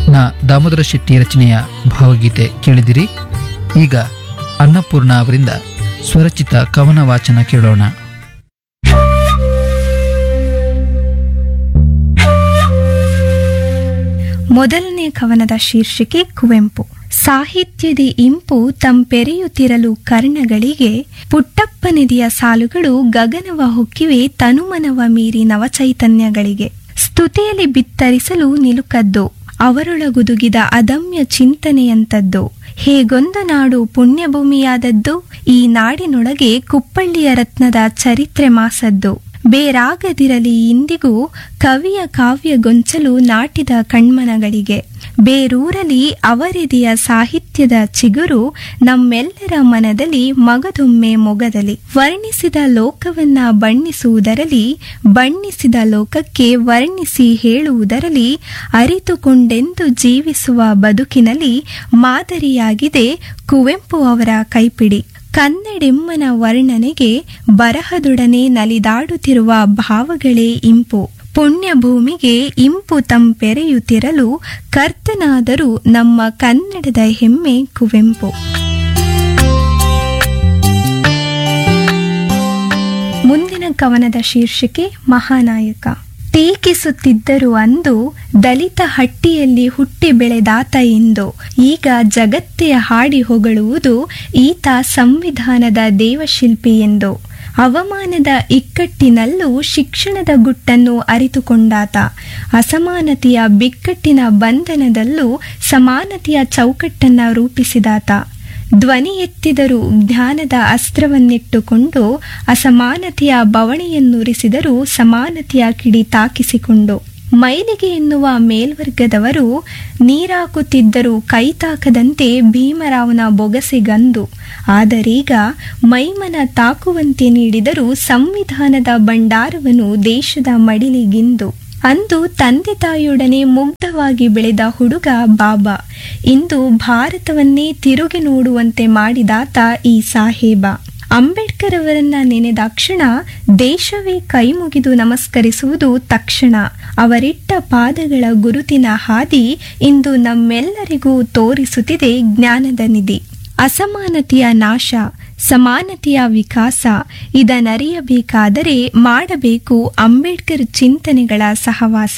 ನ ದಾಮೋದರ ಶೆಟ್ಟಿ ರಚನೆಯ ಭಾವಗೀತೆ ಕೇಳಿದಿರಿ ಈಗ ಅನ್ನಪೂರ್ಣ ಅವರಿಂದ ಸ್ವರಚಿತ ಕವನ ವಾಚನ ಕೇಳೋಣ ಮೊದಲನೇ ಕವನದ ಶೀರ್ಷಿಕೆ ಕುವೆಂಪು ಸಾಹಿತ್ಯದಿ ಇಂಪು ತಂಪೆರೆಯುತ್ತಿರಲು ಕರ್ಣಗಳಿಗೆ ಪುಟ್ಟಪ್ಪ ನಿಧಿಯ ಸಾಲುಗಳು ಗಗನವ ಹೊಕ್ಕಿವೆ ತನುಮನವ ಮೀರಿ ನವಚೈತನ್ಯಗಳಿಗೆ ಸ್ತುತಿಯಲ್ಲಿ ಬಿತ್ತರಿಸಲು ನಿಲುಕದ್ದು ಅವರೊಳಗುದುಗಿದ ಅದಮ್ಯ ಚಿಂತನೆಯಂತದ್ದು ಹೇಗೊಂದು ನಾಡು ಪುಣ್ಯಭೂಮಿಯಾದದ್ದು ಈ ನಾಡಿನೊಳಗೆ ಕುಪ್ಪಳ್ಳಿಯ ರತ್ನದ ಚರಿತ್ರೆ ಮಾಸದ್ದು ಬೇರಾಗದಿರಲಿ ಇಂದಿಗೂ ಕವಿಯ ಕಾವ್ಯ ಗೊಂಚಲು ನಾಟಿದ ಕಣ್ಮನಗಳಿಗೆ ಬೇರೂರಲಿ ಅವರಿದೆಯ ಸಾಹಿತ್ಯದ ಚಿಗುರು ನಮ್ಮೆಲ್ಲರ ಮನದಲ್ಲಿ ಮಗದೊಮ್ಮೆ ಮೊಗದಲ್ಲಿ ವರ್ಣಿಸಿದ ಲೋಕವನ್ನ ಬಣ್ಣಿಸುವುದರಲ್ಲಿ ಬಣ್ಣಿಸಿದ ಲೋಕಕ್ಕೆ ವರ್ಣಿಸಿ ಹೇಳುವುದರಲ್ಲಿ ಅರಿತುಕೊಂಡೆಂದು ಜೀವಿಸುವ ಬದುಕಿನಲ್ಲಿ ಮಾದರಿಯಾಗಿದೆ ಕುವೆಂಪು ಅವರ ಕೈಪಿಡಿ ಕನ್ನಡೆಮ್ಮನ ವರ್ಣನೆಗೆ ಬರಹದೊಡನೆ ನಲಿದಾಡುತ್ತಿರುವ ಭಾವಗಳೇ ಇಂಪು ಪುಣ್ಯಭೂಮಿಗೆ ಇಂಪು ತಂಪೆರೆಯುತ್ತಿರಲು ಕರ್ತನಾದರೂ ನಮ್ಮ ಕನ್ನಡದ ಹೆಮ್ಮೆ ಕುವೆಂಪು ಮುಂದಿನ ಕವನದ ಶೀರ್ಷಿಕೆ ಮಹಾನಾಯಕ ಟೀಕಿಸುತ್ತಿದ್ದರು ಅಂದು ದಲಿತ ಹಟ್ಟಿಯಲ್ಲಿ ಹುಟ್ಟಿ ಬೆಳೆದಾತ ಎಂದು ಈಗ ಜಗತ್ತೇ ಹಾಡಿ ಹೊಗಳುವುದು ಈತ ಸಂವಿಧಾನದ ದೇವಶಿಲ್ಪಿ ಎಂದು ಅವಮಾನದ ಇಕ್ಕಟ್ಟಿನಲ್ಲೂ ಶಿಕ್ಷಣದ ಗುಟ್ಟನ್ನು ಅರಿತುಕೊಂಡಾತ ಅಸಮಾನತೆಯ ಬಿಕ್ಕಟ್ಟಿನ ಬಂಧನದಲ್ಲೂ ಸಮಾನತೆಯ ಚೌಕಟ್ಟನ್ನ ರೂಪಿಸಿದಾತ ಧ್ವನಿ ಎತ್ತಿದರೂ ಜ್ಞಾನದ ಅಸ್ತ್ರವನ್ನಿಟ್ಟುಕೊಂಡು ಅಸಮಾನತೆಯ ಬವಣೆಯನ್ನುರಿಸಿದರೂ ಸಮಾನತೆಯ ಕಿಡಿ ತಾಕಿಸಿಕೊಂಡು ಮೈಲಿಗೆ ಎನ್ನುವ ಮೇಲ್ವರ್ಗದವರು ನೀರಾಕುತ್ತಿದ್ದರೂ ಕೈತಾಕದಂತೆ ಭೀಮರಾವನ ಬೊಗಸೆಗಂದು ಆದರೀಗ ಮೈಮನ ತಾಕುವಂತೆ ನೀಡಿದರೂ ಸಂವಿಧಾನದ ಭಂಡಾರವನ್ನು ದೇಶದ ಮಡಿಲಿಗಿಂದು ಅಂದು ತಂದೆ ತಾಯಿಯೊಡನೆ ಮುಗ್ಧವಾಗಿ ಬೆಳೆದ ಹುಡುಗ ಬಾಬಾ ಇಂದು ಭಾರತವನ್ನೇ ತಿರುಗಿ ನೋಡುವಂತೆ ಮಾಡಿದಾತ ಈ ಸಾಹೇಬ ಅಂಬೇಡ್ಕರ್ ಅವರನ್ನ ನೆನೆದಾಕ್ಷಣ ದೇಶವೇ ಕೈಮುಗಿದು ನಮಸ್ಕರಿಸುವುದು ತಕ್ಷಣ ಅವರಿಟ್ಟ ಪಾದಗಳ ಗುರುತಿನ ಹಾದಿ ಇಂದು ನಮ್ಮೆಲ್ಲರಿಗೂ ತೋರಿಸುತ್ತಿದೆ ಜ್ಞಾನದ ನಿಧಿ ಅಸಮಾನತೆಯ ನಾಶ ಸಮಾನತೆಯ ವಿಕಾಸ ಇದನ್ನರಿಯಬೇಕಾದರೆ ಮಾಡಬೇಕು ಅಂಬೇಡ್ಕರ್ ಚಿಂತನೆಗಳ ಸಹವಾಸ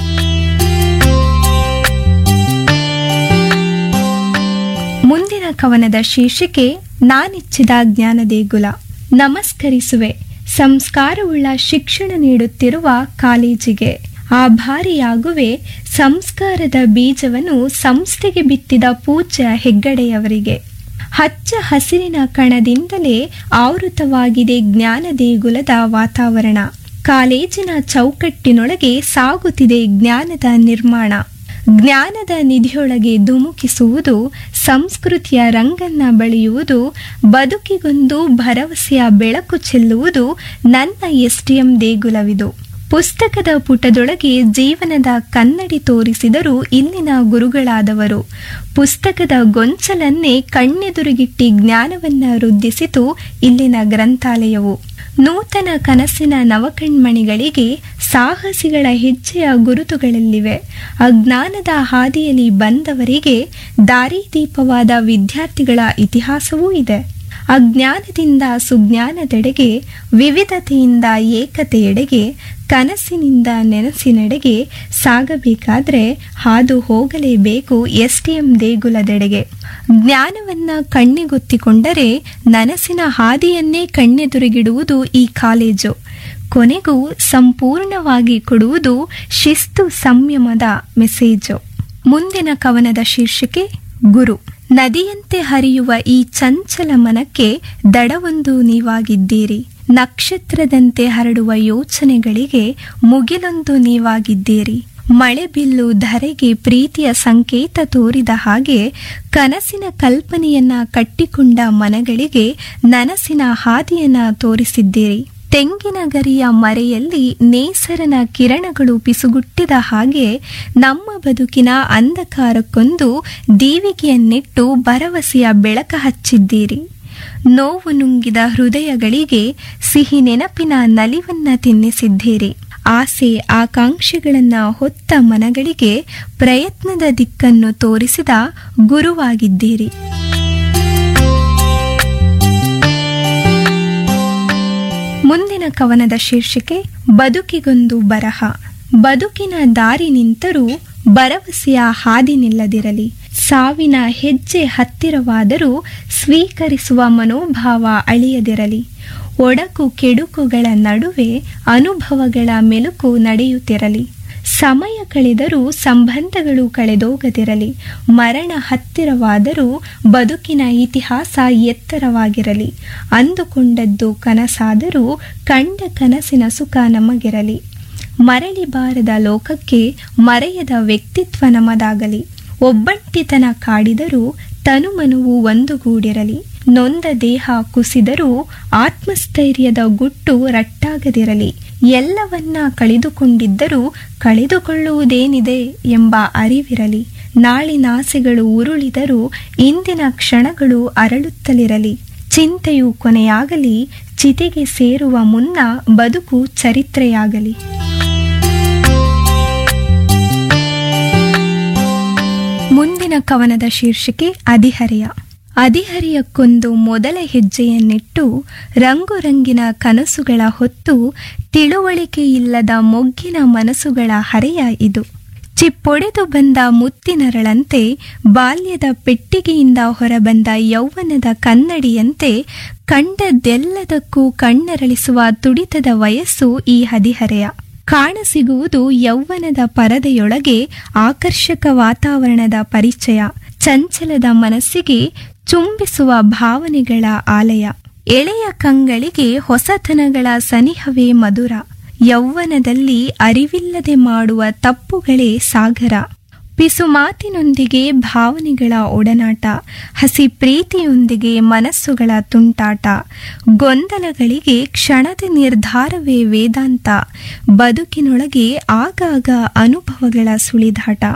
ಮುಂದಿನ ಕವನದ ಶೀರ್ಷಿಕೆ ನಾನಿಚ್ಛಿದ ಜ್ಞಾನದೇಗುಲ ನಮಸ್ಕರಿಸುವೆ ಸಂಸ್ಕಾರವುಳ್ಳ ಶಿಕ್ಷಣ ನೀಡುತ್ತಿರುವ ಕಾಲೇಜಿಗೆ ಆಭಾರಿಯಾಗುವೆ ಸಂಸ್ಕಾರದ ಬೀಜವನ್ನು ಸಂಸ್ಥೆಗೆ ಬಿತ್ತಿದ ಪೂಜ್ಯ ಹೆಗ್ಗಡೆಯವರಿಗೆ ಹಚ್ಚ ಹಸಿರಿನ ಕಣದಿಂದಲೇ ಆವೃತವಾಗಿದೆ ಜ್ಞಾನ ದೇಗುಲದ ವಾತಾವರಣ ಕಾಲೇಜಿನ ಚೌಕಟ್ಟಿನೊಳಗೆ ಸಾಗುತ್ತಿದೆ ಜ್ಞಾನದ ನಿರ್ಮಾಣ ಜ್ಞಾನದ ನಿಧಿಯೊಳಗೆ ಧುಮುಕಿಸುವುದು ಸಂಸ್ಕೃತಿಯ ರಂಗನ್ನ ಬಳಿಯುವುದು ಬದುಕಿಗೊಂದು ಭರವಸೆಯ ಬೆಳಕು ಚೆಲ್ಲುವುದು ನನ್ನ ಎಸ್ಟಿಎಂ ದೇಗುಲವಿದು ಪುಸ್ತಕದ ಪುಟದೊಳಗೆ ಜೀವನದ ಕನ್ನಡಿ ತೋರಿಸಿದರು ಇಲ್ಲಿನ ಗುರುಗಳಾದವರು ಪುಸ್ತಕದ ಗೊಂಚಲನ್ನೇ ಕಣ್ಣೆದುರುಗಿಟ್ಟಿ ಜ್ಞಾನವನ್ನ ವೃದ್ಧಿಸಿತು ಇಲ್ಲಿನ ಗ್ರಂಥಾಲಯವು ನೂತನ ಕನಸಿನ ನವಕಣ್ಮಣಿಗಳಿಗೆ ಸಾಹಸಿಗಳ ಹೆಜ್ಜೆಯ ಗುರುತುಗಳಲ್ಲಿವೆ ಅಜ್ಞಾನದ ಹಾದಿಯಲ್ಲಿ ಬಂದವರಿಗೆ ದಾರಿದೀಪವಾದ ವಿದ್ಯಾರ್ಥಿಗಳ ಇತಿಹಾಸವೂ ಇದೆ ಅಜ್ಞಾನದಿಂದ ಸುಜ್ಞಾನದೆಡೆಗೆ ವಿವಿಧತೆಯಿಂದ ಏಕತೆಯೆಡೆಗೆ ಕನಸಿನಿಂದ ನೆನಸಿನೆಡೆಗೆ ಸಾಗಬೇಕಾದ್ರೆ ಹಾದು ಹೋಗಲೇಬೇಕು ಎಸ್ಟಿಎಂ ದೇಗುಲದೆಡೆಗೆ ಜ್ಞಾನವನ್ನ ಕಣ್ಣಿಗೊತ್ತಿಕೊಂಡರೆ ನನಸಿನ ಹಾದಿಯನ್ನೇ ಕಣ್ಣೆದುರುಗಿಡುವುದು ಈ ಕಾಲೇಜು ಕೊನೆಗೂ ಸಂಪೂರ್ಣವಾಗಿ ಕೊಡುವುದು ಶಿಸ್ತು ಸಂಯಮದ ಮೆಸೇಜು ಮುಂದಿನ ಕವನದ ಶೀರ್ಷಿಕೆ ಗುರು ನದಿಯಂತೆ ಹರಿಯುವ ಈ ಚಂಚಲ ಮನಕ್ಕೆ ದಡವೊಂದು ನೀವಾಗಿದ್ದೀರಿ ನಕ್ಷತ್ರದಂತೆ ಹರಡುವ ಯೋಚನೆಗಳಿಗೆ ಮುಗಿಲೊಂದು ನೀವಾಗಿದ್ದೀರಿ ಮಳೆ ಬಿಲ್ಲು ಧರೆಗೆ ಪ್ರೀತಿಯ ಸಂಕೇತ ತೋರಿದ ಹಾಗೆ ಕನಸಿನ ಕಲ್ಪನೆಯನ್ನ ಕಟ್ಟಿಕೊಂಡ ಮನಗಳಿಗೆ ನನಸಿನ ಹಾದಿಯನ್ನ ತೋರಿಸಿದ್ದೀರಿ ತೆಂಗಿನ ಗರಿಯ ಮರೆಯಲ್ಲಿ ನೇಸರನ ಕಿರಣಗಳು ಪಿಸುಗುಟ್ಟಿದ ಹಾಗೆ ನಮ್ಮ ಬದುಕಿನ ಅಂಧಕಾರಕ್ಕೊಂದು ದೀವಿಗೆಯನ್ನಿಟ್ಟು ಭರವಸೆಯ ಬೆಳಕ ಹಚ್ಚಿದ್ದೀರಿ ನೋವು ನುಂಗಿದ ಹೃದಯಗಳಿಗೆ ಸಿಹಿ ನೆನಪಿನ ನಲಿವನ್ನ ತಿನ್ನಿಸಿದ್ದೀರಿ ಆಸೆ ಆಕಾಂಕ್ಷೆಗಳನ್ನ ಹೊತ್ತ ಮನಗಳಿಗೆ ಪ್ರಯತ್ನದ ದಿಕ್ಕನ್ನು ತೋರಿಸಿದ ಗುರುವಾಗಿದ್ದೀರಿ ಮುಂದಿನ ಕವನದ ಶೀರ್ಷಿಕೆ ಬದುಕಿಗೊಂದು ಬರಹ ಬದುಕಿನ ದಾರಿ ನಿಂತರೂ ಭರವಸೆಯ ಹಾದಿ ನಿಲ್ಲದಿರಲಿ ಸಾವಿನ ಹೆಜ್ಜೆ ಹತ್ತಿರವಾದರೂ ಸ್ವೀಕರಿಸುವ ಮನೋಭಾವ ಅಳಿಯದಿರಲಿ ಒಡಕು ಕೆಡುಕುಗಳ ನಡುವೆ ಅನುಭವಗಳ ಮೆಲುಕು ನಡೆಯುತ್ತಿರಲಿ ಸಮಯ ಕಳೆದರೂ ಸಂಬಂಧಗಳು ಕಳೆದೋಗದಿರಲಿ ಮರಣ ಹತ್ತಿರವಾದರೂ ಬದುಕಿನ ಇತಿಹಾಸ ಎತ್ತರವಾಗಿರಲಿ ಅಂದುಕೊಂಡದ್ದು ಕನಸಾದರೂ ಕಂಡ ಕನಸಿನ ಸುಖ ನಮಗಿರಲಿ ಮರಳಿ ಬಾರದ ಲೋಕಕ್ಕೆ ಮರೆಯದ ವ್ಯಕ್ತಿತ್ವ ನಮದಾಗಲಿ ಒಬ್ಬಂಟಿತನ ಕಾಡಿದರೂ ತನುಮನುವು ಒಂದುಗೂಡಿರಲಿ ನೊಂದ ದೇಹ ಕುಸಿದರೂ ಆತ್ಮಸ್ಥೈರ್ಯದ ಗುಟ್ಟು ರಟ್ಟಾಗದಿರಲಿ ಎಲ್ಲವನ್ನ ಕಳೆದುಕೊಂಡಿದ್ದರೂ ಕಳೆದುಕೊಳ್ಳುವುದೇನಿದೆ ಎಂಬ ಅರಿವಿರಲಿ ನಾಳಿನಾಸೆಗಳು ಉರುಳಿದರೂ ಇಂದಿನ ಕ್ಷಣಗಳು ಅರಳುತ್ತಲಿರಲಿ ಚಿಂತೆಯು ಕೊನೆಯಾಗಲಿ ಚಿತೆಗೆ ಸೇರುವ ಮುನ್ನ ಬದುಕು ಚರಿತ್ರೆಯಾಗಲಿ ಮುಂದಿನ ಕವನದ ಶೀರ್ಷಿಕೆ ಅಧಿಹರೆಯ ಅಧಿಹರೆಯಕ್ಕೊಂದು ಮೊದಲ ಹೆಜ್ಜೆಯನ್ನಿಟ್ಟು ರಂಗುರಂಗಿನ ಕನಸುಗಳ ಹೊತ್ತು ತಿಳುವಳಿಕೆ ಇಲ್ಲದ ಮೊಗ್ಗಿನ ಮನಸ್ಸುಗಳ ಹರೆಯ ಇದು ಚಿಪ್ಪೊಡೆದು ಬಂದ ಮುತ್ತಿನರಳಂತೆ ಬಾಲ್ಯದ ಪೆಟ್ಟಿಗೆಯಿಂದ ಹೊರಬಂದ ಯೌವನದ ಕನ್ನಡಿಯಂತೆ ಕಂಡದ್ದೆಲ್ಲದಕ್ಕೂ ಕಣ್ಣರಳಿಸುವ ತುಡಿತದ ವಯಸ್ಸು ಈ ಹದಿಹರೆಯ ಕಾಣಸಿಗುವುದು ಯೌವನದ ಪರದೆಯೊಳಗೆ ಆಕರ್ಷಕ ವಾತಾವರಣದ ಪರಿಚಯ ಚಂಚಲದ ಮನಸ್ಸಿಗೆ ಚುಂಬಿಸುವ ಭಾವನೆಗಳ ಆಲಯ ಎಳೆಯ ಕಂಗಳಿಗೆ ಹೊಸತನಗಳ ಸನಿಹವೇ ಮಧುರ ಯೌವನದಲ್ಲಿ ಅರಿವಿಲ್ಲದೆ ಮಾಡುವ ತಪ್ಪುಗಳೇ ಸಾಗರ ಪಿಸು ಮಾತಿನೊಂದಿಗೆ ಭಾವನೆಗಳ ಒಡನಾಟ ಹಸಿ ಪ್ರೀತಿಯೊಂದಿಗೆ ಮನಸ್ಸುಗಳ ತುಂಟಾಟ ಗೊಂದಲಗಳಿಗೆ ಕ್ಷಣದ ನಿರ್ಧಾರವೇ ವೇದಾಂತ ಬದುಕಿನೊಳಗೆ ಆಗಾಗ ಅನುಭವಗಳ ಸುಳಿದಾಟ